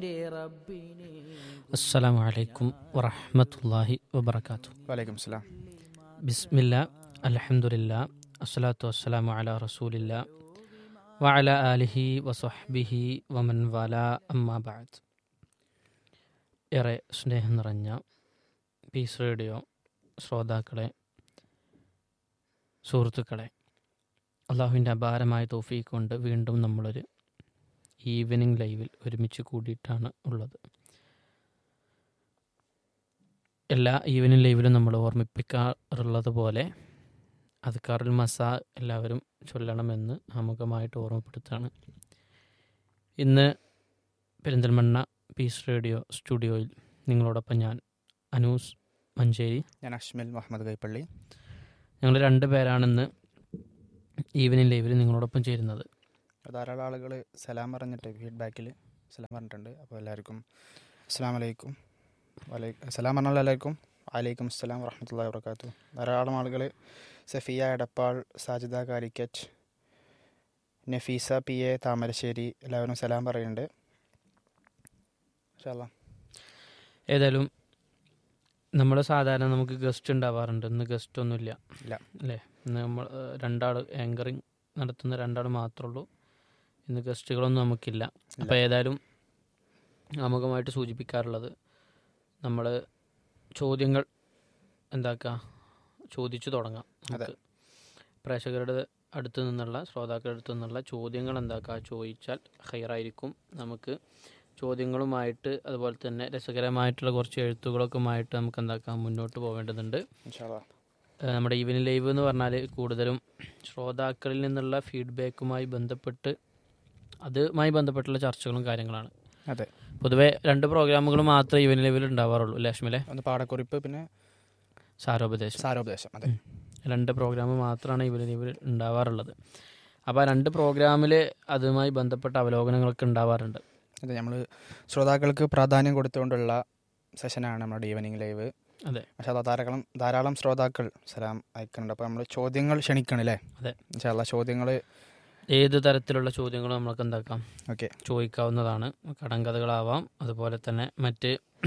അസ്സലാമു അലൈക്കും വറഹ്മത്തുള്ളാഹി വബർക്കാത്തു വലൈക്കും സ്ലാം ബിസ്മില്ല അൽഹംദുലില്ലാ അസ്സലാത്തു വസ്സലാമു അലാ റസൂലില്ല വഅല ആലിഹി വസഹ്ബിഹി വമൻ വാല അമ്മാ ബഅദ് ഏറെ സ്നേഹം നിറഞ്ഞ പീസ് റേഡിയോ ശ്രോതാക്കളെ സുഹൃത്തുക്കളെ അള്ളാഹുവിൻ്റെ അപാരമായ തോഫീക്ക് കൊണ്ട് വീണ്ടും നമ്മളൊരു ഈവനിങ് ലൈവിൽ ഒരുമിച്ച് കൂടിയിട്ടാണ് ഉള്ളത് എല്ലാ ഈവനിങ് ലൈവിലും നമ്മൾ ഓർമ്മിപ്പിക്കാറുള്ളത് പോലെ അദ്കാറുൽ മസ എല്ലാവരും ചൊല്ലണമെന്ന് ആമുഖമായിട്ട് ഓർമ്മപ്പെടുത്താണ് ഇന്ന് പെരിന്തൽമണ്ണ പീസ് റേഡിയോ സ്റ്റുഡിയോയിൽ നിങ്ങളോടൊപ്പം ഞാൻ അനൂസ് മഞ്ചേരി ഞാൻ അഷ്മിൽ മുഹമ്മദ് കൈപ്പള്ളി ഞങ്ങൾ രണ്ട് പേരാണിന്ന് ഈവനിങ് ലൈവിൽ നിങ്ങളോടൊപ്പം ചേരുന്നത് ധാരാളം ആളുകൾ സലാം പറഞ്ഞിട്ട് ഫീഡ്ബാക്കിൽ സലാം പറഞ്ഞിട്ടുണ്ട് അപ്പോൾ എല്ലാവർക്കും അസ്സാം വലൈക്കും വലൈക്കും സലാം പറഞ്ഞാൽ എല്ലാവർക്കും വലൈക്കും അസ്സലാം വറഹമത്തല്ലാ വർക്കാത്തു ധാരാളം ആളുകൾ സഫിയ എടപ്പാൾ സാജിദ കാലിക്കറ്റ് നഫീസ പി എ താമരശ്ശേരി എല്ലാവരും സലാം പറയുന്നുണ്ട് ഇൻഷാല്ലാ ഏതായാലും നമ്മൾ സാധാരണ നമുക്ക് ഗസ്റ്റ് ഉണ്ടാവാറുണ്ട് ഇന്ന് ഗസ്റ്റ് ഒന്നുമില്ല ഇല്ല. അല്ലേ ഇന്ന് നമ്മൾ രണ്ടാൾ ആങ്കറിങ് നടത്തുന്ന രണ്ടാൾ മാത്രമേ ഉള്ളൂ ഇന്ന് ഗസ്റ്റുകളൊന്നും നമുക്കില്ല അപ്പോൾ ഏതായാലും ആമുഖമായിട്ട് സൂചിപ്പിക്കാറുള്ളത് നമ്മൾ ചോദ്യങ്ങൾ എന്താക്കുക ചോദിച്ചു തുടങ്ങാം നമുക്ക് പ്രേക്ഷകരുടെ അടുത്ത് നിന്നുള്ള ശ്രോതാക്കളുടെ അടുത്ത് നിന്നുള്ള ചോദ്യങ്ങൾ എന്താക്കുക ചോദിച്ചാൽ ഹയറായിരിക്കും നമുക്ക് ചോദ്യങ്ങളുമായിട്ട് അതുപോലെ തന്നെ രസകരമായിട്ടുള്ള കുറച്ച് എഴുത്തുകളൊക്കെയുമായിട്ട് നമുക്ക് എന്താക്കാം മുന്നോട്ട് പോവേണ്ടതുണ്ട് ഇൻഷാല്ലാ ഏഹ് നമ്മുടെ ഈവനിങ് ലൈവ് എന്ന് പറഞ്ഞാൽ കൂടുതലും ശ്രോതാക്കളിൽ നിന്നുള്ള ഫീഡ്ബാക്കുമായി ബന്ധപ്പെട്ട് അതുമായി ബന്ധപ്പെട്ടുള്ള ചർച്ചകളും കാര്യങ്ങളാണ് അതെ പൊതുവെ രണ്ട് പ്രോഗ്രാമുകൾ മാത്രമേ ഈവനിങ് ലൈവിൽ ഉണ്ടാവാറുള്ളൂ ലക്ഷ്മിലെ ഒന്ന് പാടക്കുറിപ്പ് പിന്നെ സാരോപദേശം സാരോപദേശം അതെ രണ്ട് പ്രോഗ്രാം മാത്രമാണ് ഈവനിങ് ലൈവിൽ ഉണ്ടാവാറുള്ളത് അപ്പോൾ ആ രണ്ട് പ്രോഗ്രാമിൽ അതുമായി ബന്ധപ്പെട്ട അവലോകനങ്ങളൊക്കെ ഉണ്ടാവാറുണ്ട് അതെ നമ്മൾ ശ്രോതാക്കൾക്ക് പ്രാധാന്യം കൊടുത്തുകൊണ്ടുള്ള സെഷനാണ് നമ്മുടെ ഈവനിങ് ലൈവ് അതെ. പക്ഷേ അത് ധാരാളം ധാരാളം ശ്രോതാക്കൾ സലാം അയക്കുന്നുണ്ട് അപ്പോൾ നമ്മൾ ചോദ്യങ്ങൾ ക്ഷണിക്കണല്ലേ അതെ. ഇൻഷാല്ലാ ചോദ്യങ്ങൾ ഏത് തരത്തിലുള്ള ചോദ്യങ്ങളും നമുക്ക് എന്താക്കാം ഓക്കെ ചോദിക്കാവുന്നതാണ് കടങ്കഥകളാവാം അതുപോലെ തന്നെ മറ്റ്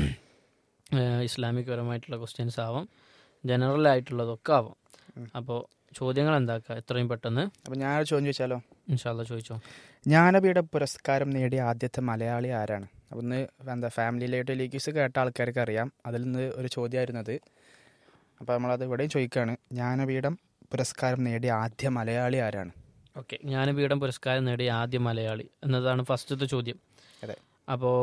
ഏഹ്, ഇസ്ലാമിക് പരമായിട്ടുള്ള ക്വസ്റ്റ്യൻസ് ആവാം ജനറൽ ആയിട്ടുള്ളതൊക്കെ ആവാം ഉം. അപ്പോൾ ചോദ്യങ്ങൾ എന്താക്കുക എത്രയും പെട്ടെന്ന് അപ്പോൾ ഞാനൊരു ചോദ്യം ചോദിച്ചാലോ ഇൻഷാല്ല ചോദിച്ചോ ജ്ഞാനപീഠ പുരസ്കാരം നേടിയ ആദ്യത്തെ മലയാളി ആരാണ് അപ്പോൾ ഇന്ന് എന്താ ഫാമിലിയിലായിട്ട് ലീഗീസ് കേട്ട ആൾക്കാർക്ക് അറിയാം അതിൽ നിന്ന് ഒരു ചോദ്യമായിരുന്നത് അപ്പോൾ നമ്മളത് ഇവിടെയും ചോദിക്കുകയാണ് ജ്ഞാനപീഠം പുരസ്കാരം നേടിയ ആദ്യ മലയാളി ആരാണ് ഓക്കെ ജ്ഞാനപീഠം പുരസ്കാരം നേടിയ ആദ്യ മലയാളി എന്നതാണ് ഫസ്റ്റത്തെ ചോദ്യം അതെ. അപ്പോൾ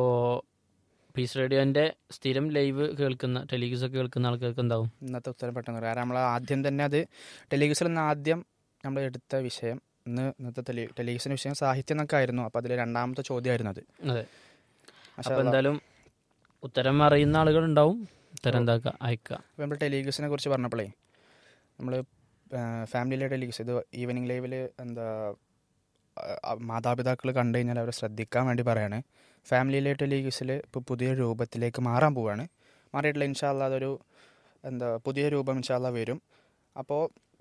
പീസ് റേഡിയോൻ്റെ സ്ഥിരം ലൈവ് കേൾക്കുന്ന ടെലിവിസ് ഒക്കെ കേൾക്കുന്ന ആൾക്കാർക്ക് എന്താവും ഇന്നത്തെ ഉത്തരം പെട്ടെന്ന് പറയാം. കാരണം നമ്മൾ ആദ്യം തന്നെ അത് ടെലിവിഷനിൽ നിന്ന് ആദ്യം നമ്മൾ എടുത്ത വിഷയം ഇന്ന് ഇന്നത്തെ ടെലി ടെലിവിഷൻ വിഷയം സാഹിത്യം എന്നൊക്കെ ആയിരുന്നു അപ്പോൾ അതിൽ രണ്ടാമത്തെ ചോദ്യമായിരുന്നു അത് അതെ മാഷാ അപ്പോൾ അല്ലാ. എന്തായാലും ഉത്തരം അറിയുന്ന ആളുകൾ ഉണ്ടാവും ഉത്തരം എന്താക്കുക അയക്കുക അപ്പോൾ നമ്മൾ ടെലിവിഷനെ കുറിച്ച് പറഞ്ഞപ്പോഴേ നമ്മൾ ഫാമിലിയിലെ ടെലിവിഷൻ ഇത് ഈവനിങ് ലൈവിൽ എന്താ മാതാപിതാക്കൾ കണ്ടു കഴിഞ്ഞാൽ അവരെ ശ്രദ്ധിക്കാൻ വേണ്ടി പറയാണ് ഫാമിലിയിലെ ടെലിവിഷനിൽ ഇപ്പോൾ പുതിയ രൂപത്തിലേക്ക് മാറാൻ പോവുകയാണ് മാറിയിട്ടില്ല ഇൻഷാല്ല അതൊരു എന്താ പുതിയ രൂപം ഇൻഷാല്ല വരും അപ്പോൾ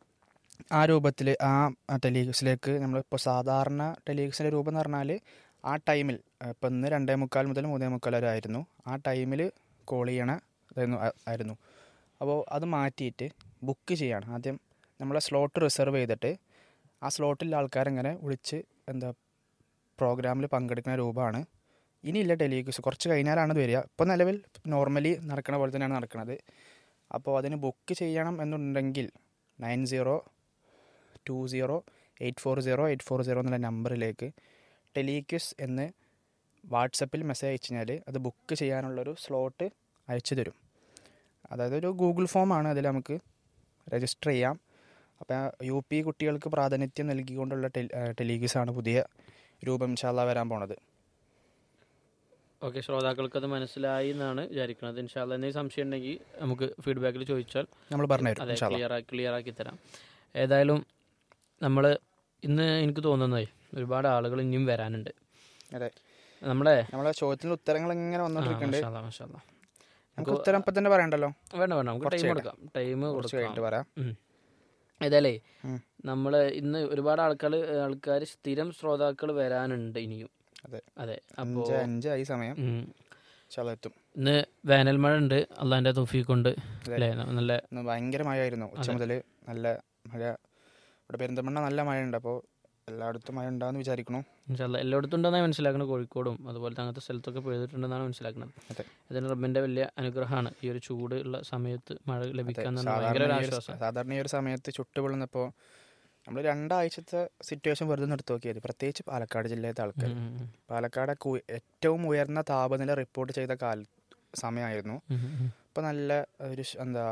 ആ രൂപത്തിൽ ആ ടെലിവിഷനിലേക്ക് നമ്മളിപ്പോൾ സാധാരണ ടെലിവിഷൻ്റെ രൂപം എന്ന് പറഞ്ഞാൽ ആ ടൈമിൽ ഇപ്പം ഇന്ന് രണ്ടേ മുക്കാൽ മുതൽ മൂന്നേ മുക്കാൽ വരെ ആയിരുന്നു ആ ടൈമിൽ കോൾ ചെയ്യണ ഇതായിരുന്നു ആ- ആയിരുന്നു അപ്പോൾ അത് മാറ്റിയിട്ട് ബുക്ക് ചെയ്യാണ് ആദ്യം നമ്മളെ സ്ലോട്ട് റിസർവ് ചെയ്തിട്ട് ആ സ്ലോട്ടിലുള്ള ആൾക്കാരെങ്ങനെ വിളിച്ച് എന്താ പ്രോഗ്രാമിൽ പങ്കെടുക്കുന്ന രൂപമാണ് ഇനിയില്ല ടെലിവിഷൻ കുറച്ച് കഴിഞ്ഞാലാണ് ഇത് വരിക ഇപ്പോൾ നിലവിൽ നോർമലി നടക്കുന്ന പോലെ തന്നെയാണ് നടക്കുന്നത് അപ്പോൾ അതിന് ബുക്ക് ചെയ്യണം എന്നുണ്ടെങ്കിൽ nine zero two zero eight four zero eight four zero എന്നുള്ള നമ്പറിലേക്ക് ടെലിക്യൂസ് എന്ന് വാട്സപ്പിൽ മെസ്സേജ് അയച്ചു കഴിഞ്ഞാൽ അത് ബുക്ക് ചെയ്യാനുള്ളൊരു സ്ലോട്ട് അയച്ചു തരും അതായത് ഒരു ഗൂഗിൾ ഫോമാണ് അതിൽ നമുക്ക് രജിസ്റ്റർ ചെയ്യാം അപ്പോൾ യു പി കുട്ടികൾക്ക് പ്രാതിനിധ്യം നൽകിക്കൊണ്ടുള്ള ടെലി ടെലിഗ്യൂസാണ് പുതിയ രൂപം ഇൻഷാല്ല വരാൻ പോണത് ഓക്കെ ശ്രോതാക്കൾക്ക് അത് മനസ്സിലായി എന്നാണ് വിചാരിക്കുന്നത് ഇൻഷാല്ല എന്തെങ്കിലും സംശയം ഉണ്ടെങ്കിൽ നമുക്ക് ഫീഡ്ബാക്കിൽ ചോദിച്ചാൽ നമ്മൾ പറഞ്ഞുതരും അതെ ഇൻഷാല്ല ക്ലിയർ ക്ലിയർ ആക്കി തരാം ഏതായാലും നമ്മൾ ഇന്ന് എനിക്ക് തോന്നുന്നതേ ഒരുപാട് ആളുകൾ ഇനിയും വരാനുണ്ട് അതെ നമ്മളെ നമ്മളെ ചോദ്യത്തിന് ഉത്തരങ്ങൾ ഇങ്ങനെ ആ, വന്നോണ്ടിരിക്കുന്നുണ്ട് മാഷാ അല്ലാ, മാഷാ അല്ലാ. നമുക്ക് ഉത്തരം ഇപ്പം തന്നെ പറയണ്ടല്ലോ വേണ്ട വേണ്ട നമുക്ക് കുറച്ച് ടൈം കഴിഞ്ഞിട്ട്. കൊടുക്കാം ടൈം കുറച്ച് കൊടുക്കാം കഴിഞ്ഞിട്ട് പറയാം ഏതായാലേ ഉം. നമ്മൾ ഇന്ന് ഒരുപാട് ആൾക്കാർ ആൾക്കാർ സ്ഥിരം ശ്രോതാക്കൾ വരാനുണ്ട് ഇനിയും അതെ അതെ അപ്പോൾ അഞ്ച് അഞ്ചായി സമയം ഇൻഷാല്ലാ എത്തും ഇന്ന് വേനൽ മഴ ഉണ്ട് അള്ളാഹിൻ്റെ തൊഫീ കൊണ്ട് അല്ലേ നല്ല ഇന്ന് ഭയങ്കര മഴയായിരുന്നു ഉച്ച അതെ. മുതൽ നല്ല മഴ ഇവിടെ പെരിന്തമണ്ണ നല്ല മഴയുണ്ട് അപ്പോൾ എല്ലായിടത്തും മഴ ഉണ്ടാകുമെന്ന് വിചാരിക്കണു ഇൻഷാല്ല എല്ലായിടത്തും ഉണ്ടെന്നാണ് മനസ്സിലാക്കുന്നത് കോഴിക്കോടും അതുപോലത്തെ അങ്ങനത്തെ സ്ഥലത്തൊക്കെ പെയ്തിട്ടുണ്ടെന്നാണ് മനസ്സിലാക്കുന്നത് അതെ. അതിന് റബ്ബിന്റെ വലിയ അനുഗ്രഹമാണ് ഈ ഒരു ചൂട് ഉള്ള സമയത്ത് മഴ അതെ, ലഭിക്കുക എന്ന് പറഞ്ഞാൽ ഭയങ്കര സാധാരണ ഒരു ഈ ഒരു ആശ്വാസം സാധാരണ ഈ ഒരു സമയത്ത് ചുട്ടുപൊള്ളുന്നപ്പോൾ നമ്മൾ രണ്ടാഴ്ചത്തെ സിറ്റുവേഷൻ വെറുതെ നിർത്തി നോക്കിയത് പ്രത്യേകിച്ച് പാലക്കാട് ജില്ലയിലത്തെ ആൾക്കാർ ഉം, ഉം, പാലക്കാടൊക്കെ ഉയ- ഏറ്റവും ഉയർന്ന താപനില റിപ്പോർട്ട് ചെയ്ത കാല സമയമായിരുന്നു ഉം, ഉം, ഉം. ഇപ്പം നല്ല ഒരു ഷ്- എന്താ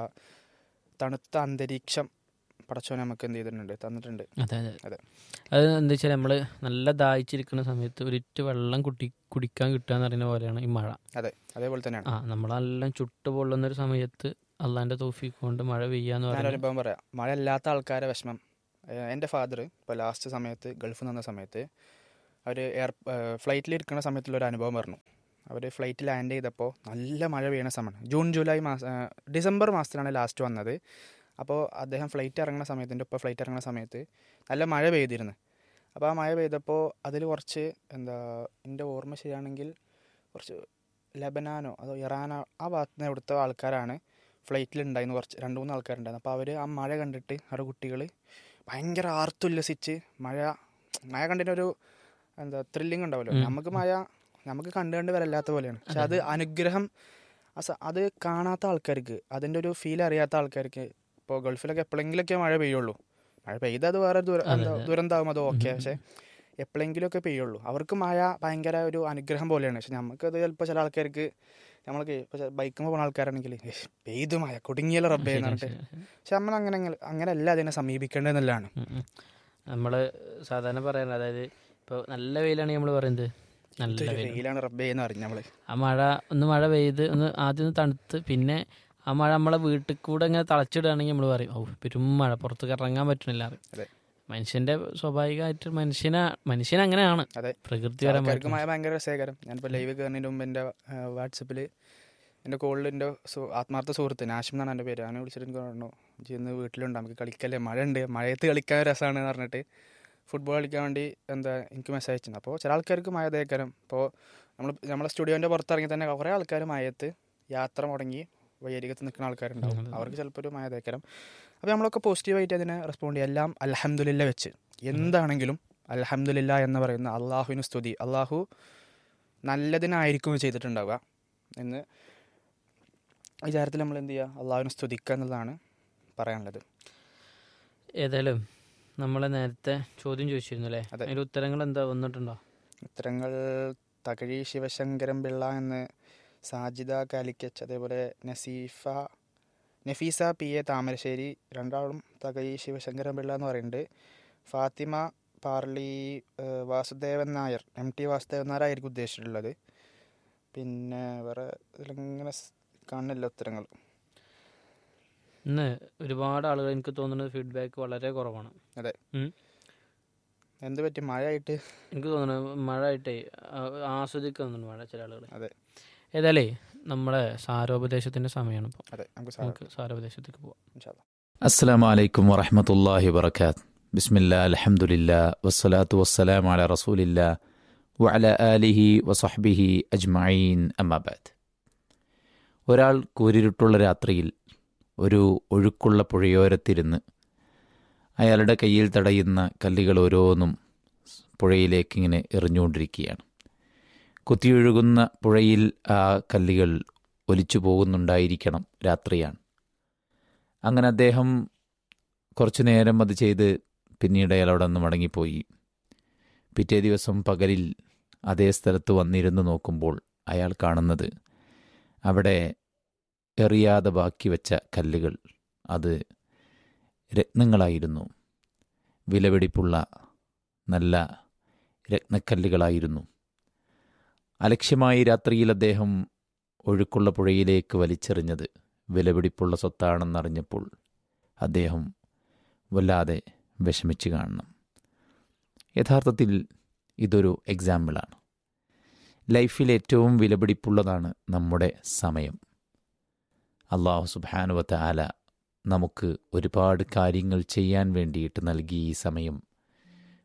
തണുത്ത അന്തരീക്ഷം പടച്ചോൻ നമുക്ക് എന്ത് ചെയ്തിട്ടുണ്ട് തന്നിട്ടുണ്ട് അതെ അതെ അതെ. അത് എന്താ വെച്ചാൽ നമ്മൾ നല്ല ദാഹിച്ചിരിക്കുന്ന സമയത്ത് ഒരിറ്റ് വെള്ളം കുട്ടി കുടിക്കാൻ കിട്ടുക എന്ന് പറയുന്ന പോലെയാണ് ഈ മഴ അതെ അതേപോലെ തന്നെയാണ് ആ നമ്മളെല്ലാം ചുട്ടു പൊള്ളുന്ന ഒരു സമയത്ത് അള്ളാന്റെ തോഫീക്ക് കൊണ്ട് മഴ പെയ്യാന്ന് ഞാനൊരു പറയുന്നത് അനുഭവം പറയാം മഴ ഇല്ലാത്ത ആൾക്കാരെ വിഷമം ഏഹ് എൻ്റെ ഫാദർ ഇപ്പോൾ ലാസ്റ്റ് സമയത്ത് ഗൾഫിൽ നിന്ന സമയത്ത് അവർ എയർ ഫ്ലൈറ്റിൽ ഇരിക്കുന്ന സമയത്തുള്ള ഒരു അനുഭവം പറഞ്ഞു അവർ ഫ്ലൈറ്റ് ലാൻഡ് ചെയ്തപ്പോൾ നല്ല മഴ പെയ്യുന്ന സമയമാണ് ജൂൺ ജൂലൈ മാസം ഏഹ് ഡിസംബർ മാസത്തിലാണ് ലാസ്റ്റ് വന്നത് അപ്പോൾ അദ്ദേഹം ഫ്ലൈറ്റ് ഇറങ്ങുന്ന സമയത്ത് എൻ്റെ ഉപ്പ ഫ്ലൈറ്റ് ഇറങ്ങുന്ന സമയത്ത് നല്ല മഴ പെയ്തിരുന്നു അപ്പോൾ ആ മഴ പെയ്തപ്പോൾ അതിൽ കുറച്ച് എന്താ എൻ്റെ ഓർമ്മ ശരിയാണെങ്കിൽ കുറച്ച് ലബനാനോ അതോ ഇറാനോ ആ ഭാഗത്ത് നിന്ന് ഇവിടുത്തെ ആൾക്കാരാണ് ഫ്ലൈറ്റിലുണ്ടായിരുന്നു കുറച്ച് രണ്ട് മൂന്ന് ആൾക്കാരുണ്ടായിരുന്നു അപ്പോൾ അവർ ആ മഴ കണ്ടിട്ട് അവരുടെ കുട്ടികൾ ഭയങ്കര ആർത്തുല്ലസിച്ച് മഴ മഴ കണ്ടിട്ടൊരു എന്താ ത്രില്ലിംഗ് ഉണ്ടാവുമല്ലോ ഉം. നമുക്ക് മഴ നമുക്ക് കണ്ടു കണ്ട് വരല്ലാത്ത പോലെയാണ് പക്ഷെ അത് അനുഗ്രഹം അസ- അത് കാണാത്ത ആൾക്കാർക്ക് അതിൻ്റെ ഒരു ഫീൽ അറിയാത്ത ആൾക്കാർക്ക് ഇപ്പോൾ ഗൾഫിലൊക്കെ എപ്പോഴെങ്കിലൊക്കെ മഴ പെയ്യുള്ളൂ മഴ പെയ്ത് അത് വേറെ ദുര അതെ, എന്താ അതെ. ദുരന്തമാകും അത് ഓക്കെ ഉം, ഉം, പക്ഷേ എപ്പോഴെങ്കിലുമൊക്കെ പെയ്യുള്ളൂ അവർക്ക് മഴ ഭയങ്കര ഒരു അനുഗ്രഹം പോലെയാണ് പക്ഷെ നമുക്കത് ചിലപ്പോൾ ചില ആൾക്കാർക്ക് നമ്മൾക്ക് ഇപ്പോൾ ബൈക്കുമ്പോൾ പോകുന്ന ആൾക്കാരാണെങ്കിൽ "ഏയ്, പെയ്തു മഴ കുടുങ്ങിയല്ലോ റബ്ബേ എന്ന് ശരി, പറഞ്ഞിട്ട് ശരി. പക്ഷെ നമ്മൾ അങ്ങനെ അങ്ങനെയല്ല അതിനെ സമീപിക്കേണ്ടതെന്നുള്ളതാണ് ഉം, ഉം. നമ്മള് സാധാരണ പറയാറ് അതായത് ഇപ്പൊ നല്ല വെയിലാണ് നമ്മൾ പറയുന്നത് നല്ല ഇതൊരു വെയിൽ വെയിലാണ് റബ്ബേ എന്ന് പറഞ്ഞു നമ്മള് ആ മഴ ഒന്ന് മഴ പെയ്ത് ഒന്ന് ആദ്യം ഒന്ന് തണുത്ത് പിന്നെ ആ മഴ നമ്മളെ വീട്ടിൽ കൂടെ ഇങ്ങനെ തളച്ചിടുകയാണെങ്കിൽ നമ്മൾ പറയും ഓ പെരും മഴ പുറത്തേക്ക് ഇറങ്ങാൻ പറ്റണില്ല പറയും. അതെ. മനുഷ്യന്റെ സ്വാഭാവികമായിട്ട് മനുഷ്യനെ മനുഷ്യൻ അങ്ങനെയാണ് അതെ. പ്രകൃതി വരാൻ ആൾക്കാർക്ക് മഴ ഭയങ്കര രസകരം ഞാനിപ്പോൾ ലൈവ് കയറുന്നതിന് മുമ്പ് എൻ്റെ വാട്സപ്പിൽ എൻ്റെ കോളിൽ എൻ്റെ സു- ആത്മാർത്ഥ സുഹൃത്ത് നാഷിം എന്നാണ് എൻ്റെ പേര് അവനെ വിളിച്ചിട്ട് എനിക്ക് പറഞ്ഞു ചെയ്യുന്ന വീട്ടിലുണ്ട് നമുക്ക് കളിക്കല്ലേ മഴ ഉണ്ട് മഴയത്ത് കളിക്കാൻ രസമാണ് എന്ന് പറഞ്ഞിട്ട് ഫുട്ബോൾ കളിക്കാൻ വേണ്ടി എന്താ എനിക്ക് മെസ്സേജ് അയച്ചിട്ടുണ്ട് അപ്പോൾ ചില ആൾക്കാർക്ക് മഴ തേക്കരം ഇപ്പോൾ നമ്മൾ നമ്മളെ സ്റ്റുഡിയോൻ്റെ പുറത്തിറങ്ങി തന്നെ കുറേ ആൾക്കാർ മഴയത്ത് യാത്ര മുടങ്ങി വയ്യരികത്ത് നിൽക്കുന്ന ആൾക്കാരുണ്ടാവും ഉം. അവർക്ക് ചിലപ്പോൾ ഒരു മഴ തേക്കരം അപ്പോൾ നമ്മളൊക്കെ പോസിറ്റീവായിട്ട് അതിനെ റെസ്പോണ്ട് ചെയ്യുക എല്ലാം അൽഹംദുലില്ല വെച്ച് എന്താണെങ്കിലും അൽഹംദുലില്ല എന്ന് പറയുന്ന അള്ളാഹുവിന് സ്തുതി അള്ളാഹു നല്ലതിനായിരിക്കും ഇത് ചെയ്തിട്ടുണ്ടാവുക എന്ന് വിചാരത്തിൽ നമ്മൾ എന്ത് ചെയ്യുക അള്ളാഹുവിനെ സ്തുതിക്കുക എന്നുള്ളതാണ് പറയാനുള്ളത് ഏതായാലും നമ്മളെ നേരത്തെ ചോദ്യം ചോദിച്ചിരുന്നു അല്ലേ അതെ. അതിന്റെ ഉത്തരങ്ങൾ എന്താ വന്നിട്ടുണ്ടോ ഉത്തരങ്ങൾ തകഴി ശിവശങ്കരൻ പിള്ള എന്ന് സാജിദ കാലിക്കച്ച് അതേപോലെ നസീഫ നഫീസ പി എ താമരശ്ശേരി രണ്ടാളും തകഴി ശിവശങ്കരൻ പിള്ള എന്ന് പറയുന്നുണ്ട് ഫാത്തിമ പാർലി ഏഹ്, വാസുദേവൻ നായർ എം ടി വാസുദേവൻ നായർ ആയിരിക്കും ഉദ്ദേശിച്ചിട്ടുള്ളത് പിന്നെ വേറെ ഇതിലിങ്ങനെ സ് കാണുന്നില്ല ഉത്തരങ്ങൾ ഇന്ന് ഒരുപാട് ആളുകൾ എനിക്ക് തോന്നുന്നത് ഫീഡ്ബാക്ക് വളരെ കുറവാണ് എന്ത് പറ്റി മഴയായിട്ട് എനിക്ക് തോന്നുന്നു മഴ ആയിട്ടേ ആ- ആസ്വദിക്കുന്നുണ്ട് മഴ ചില ആളുകൾ അതെ. ഏതായാലേ നമ്മളെ സാരോപദേശത്തിന്റെ സമയമാണ് ഇപ്പോൾ അതെ നമുക്ക് സാ- നമുക്ക് സാരോപദേശത്തേക്ക് പോവാം ഇൻഷാ അല്ലാ. السلام عليكم ورحمة الله وبركاته بسم الله الحمد لله والصلاة والسلام على رسول الله وعلى آله وصحبه أجمعين أما بعد ഒരാൾ കൂരിരുട്ടുള്ള രാത്രിയിൽ ഒരു ഒഴുക്കുള്ള പുഴയോരത്തിരുന്ന് അയാളുടെ കയ്യിൽ തടയുന്ന കല്ലുകൾ ഓരോന്നും പുഴയിലേക്ക് ഇങ്ങനെ എറിഞ്ഞുകൊണ്ടിരിക്കുകയാണ് കുത്തിയൊഴുകുന്ന പുഴയിൽ ആ കല്ലുകൾ ഒലിച്ചു പോകുന്നുണ്ടായിരിക്കണം രാത്രിയാണ് അങ്ങനെ അദ്ദേഹം കുറച്ചു നേരം അത് ചെയ്ത് പിന്നീട് അയാൾ അവിടെ നിന്ന് മടങ്ങിപ്പോയി പിറ്റേ ദിവസം പകലിൽ അതേ സ്ഥലത്ത് വന്നിരുന്ന് നോക്കുമ്പോൾ അയാൾ കാണുന്നത് അവിടെ എറിയാതെ ബാക്കി വെച്ച കല്ലുകൾ അത് രത്നങ്ങളായിരുന്നു വിലപിടിപ്പുള്ള നല്ല രത്നക്കല്ലുകളായിരുന്നു അലക്ഷ്യമായി രാത്രിയിൽ അദ്ദേഹം ഒഴുക്കുള്ള പുഴയിലേക്ക് വലിച്ചെറിഞ്ഞത് വിലപിടിപ്പുള്ള സ്വത്താണെന്നറിഞ്ഞപ്പോൾ അദ്ദേഹം വല്ലാതെ വിഷമിച്ച് കാണണം യഥാർത്ഥത്തിൽ ഇതൊരു എക്സാമ്പിളാണ് ലൈഫിൽ ഏറ്റവും വിലപിടിപ്പുള്ളതാണ് നമ്മുടെ സമയം അള്ളാഹു സുബാനുവത്ത ആല നമുക്ക് ഒരുപാട് കാര്യങ്ങൾ ചെയ്യാൻ വേണ്ടിയിട്ട് നൽകിയ ഈ സമയം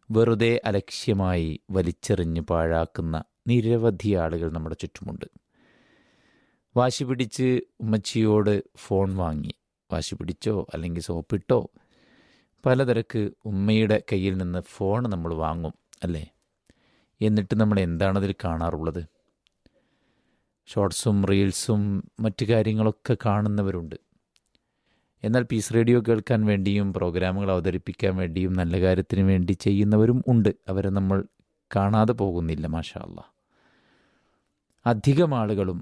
വെറുതെ അലക്ഷ്യമായി വലിച്ചെറിഞ്ഞ് പാഴാക്കുന്ന നിരവധി ആളുകൾ നമ്മുടെ ചുറ്റുമുണ്ട് വാശി പിടിച്ച് ഉമ്മച്ചിയോട് ഫോൺ വാങ്ങി വാശി പിടിച്ചോ അല്ലെങ്കിൽ സോപ്പിട്ടോ പലതരക്ക് ഉമ്മയുടെ കയ്യിൽ നിന്ന് ഫോൺ നമ്മൾ വാങ്ങും അല്ലേ എന്നിട്ട് നമ്മൾ എന്താണ് അതിൽ കാണാറുള്ളത് ഷോർട്സും റീൽസും മറ്റു കാര്യങ്ങളൊക്കെ കാണുന്നവരുണ്ട് എന്നാൽ പീസ് റേഡിയോ കേൾക്കാൻ വേണ്ടിയും പ്രോഗ്രാമുകൾ അവതരിപ്പിക്കാൻ വേണ്ടിയും നല്ല കാര്യത്തിന് വേണ്ടി ചെയ്യുന്നവരും ഉണ്ട് അവരെ നമ്മൾ കാണാതെ പോകുന്നില്ല മാഷാ അല്ലാ അധികം ആളുകളും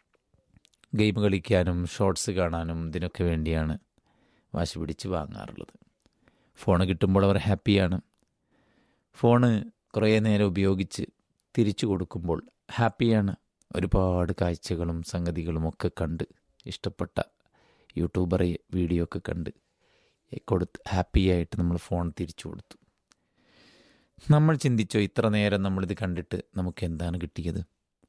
ഗെയിം കളിക്കാനും ഷോർട്സ് കാണാനും ഇതിനൊക്കെ വേണ്ടിയാണ് വാശി പിടിച്ച് വാങ്ങാറുള്ളത് ഫോൺ കിട്ടുമ്പോൾ അവർ ഹാപ്പിയാണ് ഫോണ് കുറേ നേരം ഉപയോഗിച്ച് തിരിച്ചു കൊടുക്കുമ്പോൾ ഹാപ്പിയാണ് ഒരുപാട് കാഴ്ചകളും സംഗതികളും ഒക്കെ കണ്ട് ഇഷ്ടപ്പെട്ട യൂട്യൂബർ വീഡിയോ ഒക്കെ കണ്ട് കൊടുത്ത് ഹാപ്പിയായിട്ട് നമ്മൾ ഫോൺ തിരിച്ചു കൊടുത്തു നമ്മൾ ചിന്തിച്ചോ ഇത്ര നേരം നമ്മളിത് കണ്ടിട്ട് നമുക്ക് എന്താണ് കിട്ടിയത്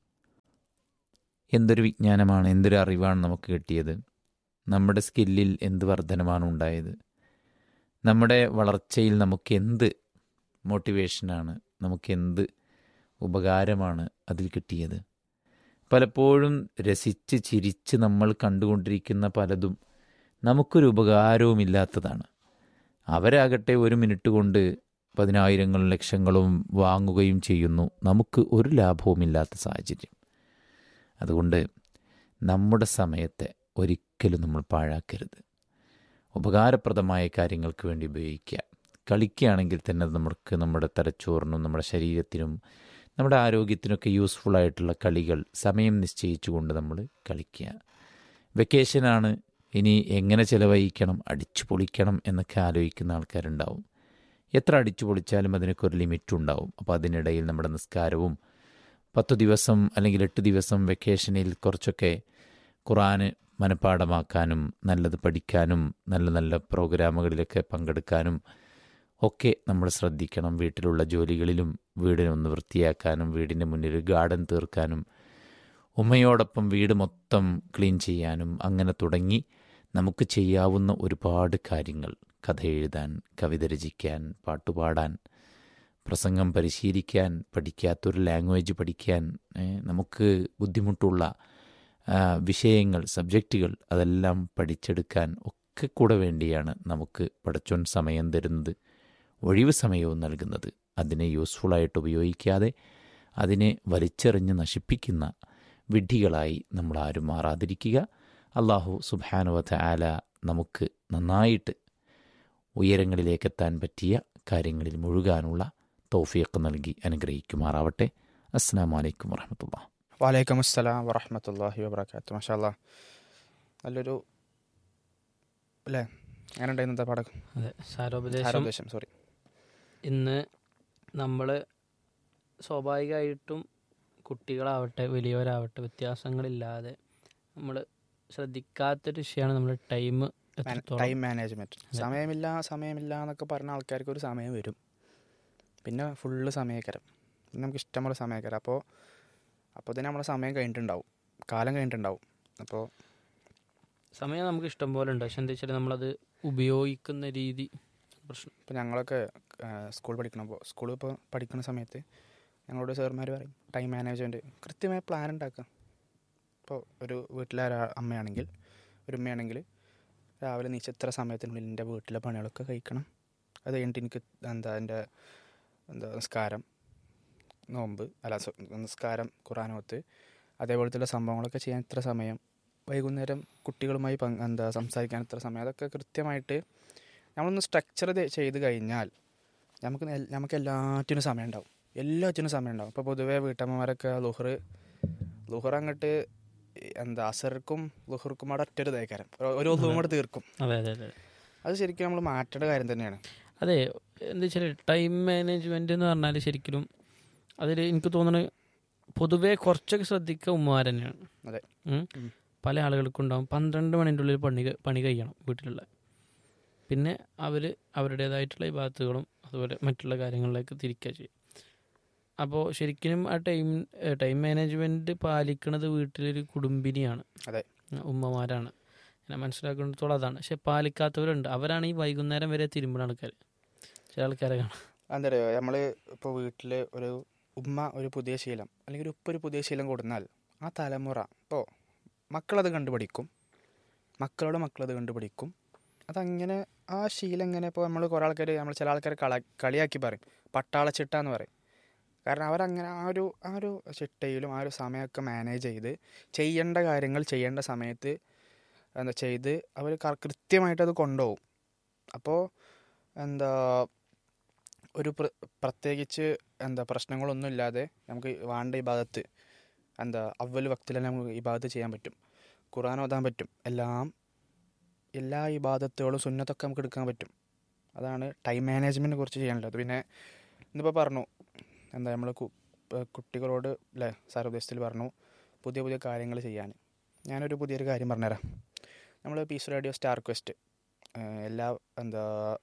എന്തൊരു വിജ്ഞാനമാണ് എന്തൊരു അറിവാണ് നമുക്ക് കിട്ടിയത് നമ്മുടെ സ്കില്ലിൽ എന്ത് വർധനമാണ് ഉണ്ടായത് നമ്മുടെ വളർച്ചയിൽ നമുക്ക് എന്ത് മോട്ടിവേഷനാണ് നമുക്ക് എന്ത് ഉപകാരമാണ് അതിൽ കിട്ടിയത് പലപ്പോഴും രസിച്ച് ചിരിച്ച് നമ്മൾ കണ്ടുകൊണ്ടിരിക്കുന്ന പലതും നമുക്കൊരു ഉപകാരവുമില്ലാത്തതാണ് അവരാകട്ടെ ഒരു മിനിറ്റ് കൊണ്ട് പതിനായിരങ്ങളും ലക്ഷങ്ങളും വാങ്ങുകയും ചെയ്യുന്നു നമുക്ക് ഒരു ലാഭവുമില്ലാത്ത സാഹചര്യം അതുകൊണ്ട് നമ്മുടെ സമയത്തെ ഒരിക്കലും നമ്മൾ പാഴാക്കരുത് ഉപകാരപ്രദമായ കാര്യങ്ങൾക്ക് വേണ്ടി ഉപയോഗിക്കുക കളിക്കുകയാണെങ്കിൽ തന്നെ അത് നമുക്ക് നമ്മുടെ തലച്ചോറിനും നമ്മുടെ ശരീരത്തിനും നമ്മുടെ ആരോഗ്യത്തിനൊക്കെ യൂസ്ഫുൾ ആയിട്ടുള്ള കളികൾ സമയം നിശ്ചയിച്ചുകൊണ്ട് നമ്മൾ കളിക്കുക വെക്കേഷനാണ് ഇനി എങ്ങനെ ചിലവഴിക്കണം അടിച്ചു പൊളിക്കണം എന്നൊക്കെ ആലോചിക്കുന്ന ആൾക്കാരുണ്ടാവും എത്ര അടിച്ചു പൊളിച്ചാലും അതിനൊക്കെ ഒരു ലിമിറ്റ് ഉണ്ടാവും അപ്പോൾ അതിനിടയിൽ നമ്മുടെ നിസ്കാരവും പത്തു ദിവസം അല്ലെങ്കിൽ എട്ട് ദിവസം വെക്കേഷനിൽ കുറച്ചൊക്കെ ഖുറാന് മനഃപ്പാടമാക്കാനും നല്ലത് പഠിക്കാനും നല്ല നല്ല പ്രോഗ്രാമുകളിലൊക്കെ പങ്കെടുക്കാനും ഒക്കെ നമ്മൾ ശ്രദ്ധിക്കണം വീട്ടിലുള്ള ജോലികളിലും വീടിനെ ഒന്ന് വൃത്തിയാക്കാനും വീടിൻ്റെ മുന്നിൽ ഗാർഡൻ തീർക്കാനും ഉമ്മയോടൊപ്പം വീട് മൊത്തം ക്ലീൻ ചെയ്യാനും അങ്ങനെ തുടങ്ങി നമുക്ക് ചെയ്യാവുന്ന ഒരുപാട് കാര്യങ്ങൾ കഥ എഴുതാൻ കവിത രചിക്കാൻ പാട്ടുപാടാൻ പ്രസംഗം പരിശീലിക്കാൻ പഠിക്കാത്തൊരു ലാംഗ്വേജ് പഠിക്കാൻ നമുക്ക് ബുദ്ധിമുട്ടുള്ള വിഷയങ്ങൾ സബ്ജക്റ്റുകൾ അതെല്ലാം പഠിച്ചെടുക്കാൻ ഒക്കെ കൂടെ വേണ്ടിയാണ് നമുക്ക് പടച്ചോൻ സമയം തരുന്നത് ഒഴിവ് സമയവും നൽകുന്നത് അതിനെ യൂസ്ഫുള്ളായിട്ട് ഉപയോഗിക്കാതെ അതിനെ വലിച്ചെറിഞ്ഞ് നശിപ്പിക്കുന്ന വിഡ്ഢികളായി നമ്മൾ ആരും മാറാതിരിക്കുക അള്ളാഹു സുബാനുവത്ത ആല നമുക്ക് നന്നായിട്ട് ഉയരങ്ങളിലേക്കെത്താൻ പറ്റിയ കാര്യങ്ങളിൽ മുഴുകാനുള്ള തൗഫീഖ് നൽകി അനുഗ്രഹിക്കുമാറാവട്ടെ അസ്സാം വലൈക്കും വറഹമത്തുള്ള വാലൈക്കും അസ്സലാം വറഹമത്തല്ലാഹി വബർക്കാത്തു മഷാല്ല നല്ലൊരു അല്ലേ അങ്ങനെ ഉണ്ടായിരുന്നതാ പാടകം അതെ സാരോപദേശം ആരോപദേശം സോറി ഇന്ന് നമ്മൾ സ്വാഭാവികമായിട്ടും കുട്ടികളാവട്ടെ വലിയവരാവട്ടെ വ്യത്യാസങ്ങളില്ലാതെ നമ്മൾ ശ്രദ്ധിക്കാത്തൊരു വിഷയമാണ് നമ്മൾ ടൈം എത്രത്തോളം ടൈം മാനേജ്മെന്റ് സമയമില്ല സമയമില്ല എന്നൊക്കെ പറഞ്ഞ ആൾക്കാർക്ക് ഒരു സമയം വരും പിന്നെ ഫുള്ള് സമയക്കരം പിന്നെ നമുക്ക് ഇഷ്ടമുള്ള സമയക്കരം അപ്പോൾ അപ്പോൾ തന്നെ നമ്മുടെ സമയം കഴിഞ്ഞിട്ടുണ്ടാവും കാലം കഴിഞ്ഞിട്ടുണ്ടാവും അപ്പോൾ സമയം നമുക്ക് ഇഷ്ടം പോലെ ഉണ്ട് പക്ഷെ എന്താ വെച്ചാൽ നമ്മളത് ഉപയോഗിക്കുന്ന രീതി പ്രശ്നം ഇപ്പോൾ ഞങ്ങളൊക്കെ സ്കൂൾ പഠിക്കണപ്പോൾ സ്കൂളിൽ ഇപ്പോൾ പഠിക്കുന്ന സമയത്ത് ഞങ്ങളോട് സാർമാർ പറയും ടൈം മാനേജ്മെൻറ്റ് കൃത്യമായ പ്ലാൻ ഉണ്ടാക്കുക ഇപ്പോൾ ഒരു വീട്ടിലെ ഒരാ- അമ്മയാണെങ്കിൽ ഒരു ഉമ്മയാണെങ്കിൽ രാവിലെ നീച്ച് എത്ര സമയത്തിനുള്ളിൽ എൻ്റെ വീട്ടിലെ പണികളൊക്കെ കഴിക്കണം അത് കഴിഞ്ഞിട്ട് എനിക്ക് എന്താ എൻ്റെ എന്താ നിസ്കാരം നോമ്പ് അല്ല സോ- നിസ്കാരം ഖുറാനോത്ത് അതേപോലത്തെ സംഭവങ്ങളൊക്കെ ചെയ്യാൻ ഇത്ര സമയം വൈകുന്നേരം കുട്ടികളുമായി പങ്ക് എന്താ സംസാരിക്കാൻ ഇത്ര സമയം അതൊക്കെ കൃത്യമായിട്ട് നമ്മളൊന്ന് സ്ട്രക്ചർ ചെയ്ത് കഴിഞ്ഞാൽ നമുക്ക് നെൽ- നമുക്ക് എല്ലാറ്റിനും സമയം ഉണ്ടാവും എല്ലാറ്റിനും സമയം ഉണ്ടാവും ഇപ്പോൾ പൊതുവേ വീട്ടമ്മമാരൊക്കെ ലുഹർ ലുഹർ അങ്ങോട്ട് എന്താ അസർക്കും ലുഹർക്കും അവിടെ ഒറ്റൊരു തേക്കാരം ഒരു ഒന്നും കൂടെ തീർക്കും അതെ അതെ അതെ അത് ശരിക്കും നമ്മൾ മാറ്റേണ്ട കാര്യം തന്നെയാണ് അതെ എന്താ വെച്ചാൽ ടൈം മാനേജ്മെന്റ് എന്ന് പറഞ്ഞാൽ ശരിക്കും അതിൽ എനിക്ക് തോന്നുന്നത് പൊതുവേ കുറച്ചൊക്കെ ശ്രദ്ധിക്കുക ഉമ്മമാർ തന്നെയാണ് അതെ. ഉം. ഉം. പല ആളുകൾക്കും ഉണ്ടാവും പന്ത്രണ്ട് മണിൻ്റെ ഉള്ളിൽ പണി ക- പണി കഴിയണം വീട്ടിലുള്ള പിന്നെ അവർ അവരുടേതായിട്ടുള്ള വിഭാഗത്തുകളും അതുപോലെ മറ്റുള്ള കാര്യങ്ങളിലേക്ക് തിരിക്കുക ചെയ്യും അപ്പോൾ ശരിക്കും ആ ടൈം ടൈം മാനേജ്മെൻറ്റ് പാലിക്കുന്നത് വീട്ടിലൊരു കുടുംബിനിയാണ് അതെ. ഉം, ഉമ്മമാരാണ് ഞാൻ മനസ്സിലാക്കുന്നിടത്തോളം അതാണ് പക്ഷെ പാലിക്കാത്തവരുണ്ട് അവരാണ് ഈ വൈകുന്നേരം വരെ തിരുമ്പുന്ന ആൾക്കാർ ചില ആൾക്കാരെ കാണാം എന്താ പറയുക നമ്മൾ ഇപ്പോൾ വീട്ടിൽ ഒരു ഉമ്മ ഒരു പുതിയ ശീലം അല്ലെങ്കിൽ ഒരു ഉപ്പ ഒരു പുതിയ ശീലം കൊടുന്നാൽ ആ തലമുറ ഇപ്പോൾ മക്കളത് കണ്ടുപിടിക്കും മക്കളുടെ മക്കളത് കണ്ടുപിടിക്കും അതങ്ങനെ ആ ശീലം ഇങ്ങനെ ഇപ്പോൾ നമ്മൾ കുറേ ആൾക്കാർ നമ്മൾ ചില ആൾക്കാർ കള കളിയാക്കി പറയും പട്ടാളച്ചിട്ട എന്ന് പറയും കാരണം അവരങ്ങനെ ആ ഒരു ആ ഒരു ചിട്ടയിലും ആ ഒരു സമയമൊക്കെ മാനേജ് ചെയ്ത് ചെയ്യേണ്ട കാര്യങ്ങൾ ചെയ്യേണ്ട സമയത്ത് എന്താ ചെയ്ത് അവർ കൃത്യമായിട്ട് അത് കൊണ്ടുപോകും അപ്പോൾ എന്താ ഒരു പ്ര പ്രത്യേകിച്ച് എന്താ പ്രശ്നങ്ങളൊന്നും ഇല്ലാതെ നമുക്ക് വേണ്ട ഈ ഭാഗത്ത് എന്താ അവൽ വക്തിൽ തന്നെ നമുക്ക് ഈ ഭാഗത്ത് ചെയ്യാൻ പറ്റും ഖുർആൻ ഓതാൻ പറ്റും എല്ലാം എല്ലാ ഈ ബാധത്തുകളും സുന്നത്തൊക്കെ നമുക്ക് എടുക്കാൻ പറ്റും അതാണ് ടൈം മാനേജ്മെൻറ്റിനെ കുറിച്ച് ചെയ്യാനുള്ളത് പിന്നെ ഇന്നിപ്പോൾ പറഞ്ഞു എന്താ നമ്മൾ കുട്ടികളോട് അല്ലേ സാർ ഉദ്ദേശത്തിൽ പറഞ്ഞു പുതിയ പുതിയ കാര്യങ്ങൾ ചെയ്യാൻ ഞാനൊരു പുതിയൊരു കാര്യം പറഞ്ഞുതരാം നമ്മൾ പീസ് റേഡിയോ സ്റ്റാർ ക്വസ്റ്റ് എല്ലാ എന്താ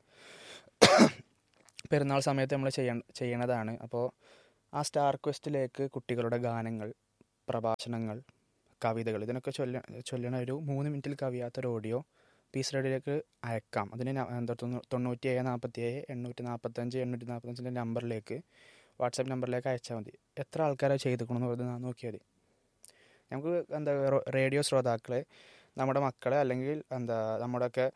പെരുന്നാൾ സമയത്ത് നമ്മൾ ചെയ്യ ചെയ്യണതാണ് അപ്പോൾ ആ സ്റ്റാർ ക്വസ്റ്റിലേക്ക് കുട്ടികളുടെ ഗാനങ്ങൾ പ്രഭാഷണങ്ങൾ കവിതകൾ ഇതിനൊക്കെ ചൊല്ല ചൊല്ലണ ഒരു മൂന്ന് മിനിറ്റിൽ കവിയാത്തൊരു ഓഡിയോ പീസ് റേഡിയോയിലേക്ക് അയക്കാം അതിന് ന- എന്താ തൊണ്ണൂ- തൊണ്ണൂറ്റി ഏഴ് നാൽപ്പത്തി ഏഴ് എണ്ണൂറ്റി നാൽപ്പത്തഞ്ച് എണ്ണൂറ്റി നാൽപ്പത്തഞ്ചിൻ്റെ നമ്പറിലേക്ക് വാട്സാപ്പ് നമ്പറിലേക്ക് അയച്ചാൽ മതി എത്ര ആൾക്കാരെ ചെയ്തിക്കണമെന്ന് പറഞ്ഞ് നോക്കിയാൽ മതി നമുക്ക് എന്താ റോ- റേഡിയോ ശ്രോതാക്കളെ നമ്മുടെ മക്കളെ അല്ലെങ്കിൽ എന്താ നമ്മുടെയൊക്കെ